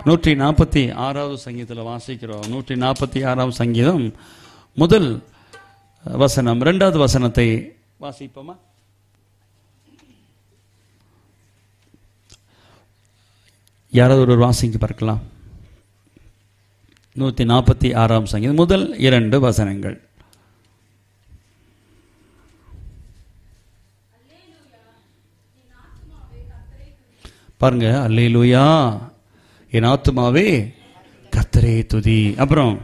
நூற்றி நாற்பத்தி ஆறாவது சங்கீதத்தில் வாசிக்கிறோம் நூற்றி நாற்பத்தி ஆறாவது சங்கீதம் முதல் வசனம் ரெண்டாவது வசனத்தை வாசிப்போமா யாராவது ஒரு வாசிங்க பார்க்கலாம் நூற்றி நாற்பத்தி ஆறாம் சங்கீதம் முதல் இரண்டு வசனங்கள் பாருங்க அல்லேலூயா என் ஆத்துமாவே கத்தரே துதி அப்புறம்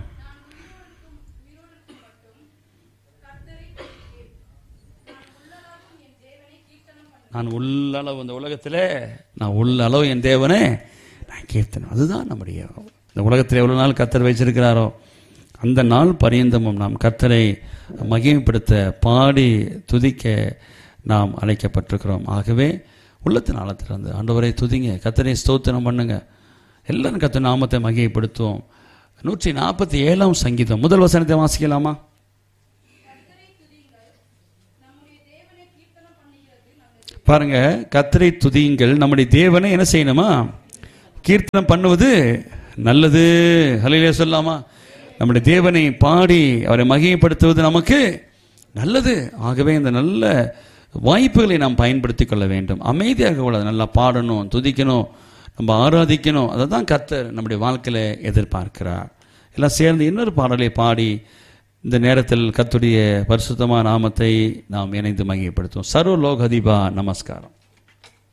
நான் உள்ளளவு இந்த உலகத்தில் நான் உள்ளளவு என் தேவனே நான் கீர்த்தனம் அதுதான் நம்முடைய இந்த உலகத்தில் எவ்வளோ நாள் கத்தர் வச்சிருக்கிறாரோ அந்த நாள் பரியந்தமும் நாம் கத்தரை மகிமைப்படுத்த பாடி துதிக்க நாம் அழைக்கப்பட்டிருக்கிறோம் ஆகவே உள்ளத்தின் ஆழத்திலிருந்து ஆண்டவரை துதிங்க கத்தரை ஸ்தோத்திரம் பண்ணுங்க எல்லாரும் கத்த நாமத்தை மகிமைப்படுத்துவோம் நூற்றி நாற்பத்தி ஏழாம் சங்கீதம் முதல் வசனத்தை வாசிக்கலாமா பாருங்க கத்தரை துதியுங்கள் நம்முடைய தேவனை என்ன செய்யணுமா கீர்த்தனம் பண்ணுவது நல்லது ஹலையிலே சொல்லாமா நம்முடைய தேவனை பாடி அவரை மகிமைப்படுத்துவது நமக்கு நல்லது ஆகவே இந்த நல்ல வாய்ப்புகளை நாம் பயன்படுத்தி கொள்ள வேண்டும் அமைதியாக கூடாது நல்லா பாடணும் துதிக்கணும் நம்ம ஆராதிக்கணும் அதை தான் கத்தர் நம்முடைய வாழ்க்கையில் எதிர்பார்க்கிறார் எல்லாம் சேர்ந்து இன்னொரு பாடலை பாடி இந்த நேரத்தில் கத்துடைய பரிசுத்தமான நாமத்தை நாம் இணைந்து மகிமைப்படுத்துவோம் சர்வ லோகதிபா நமஸ்காரம்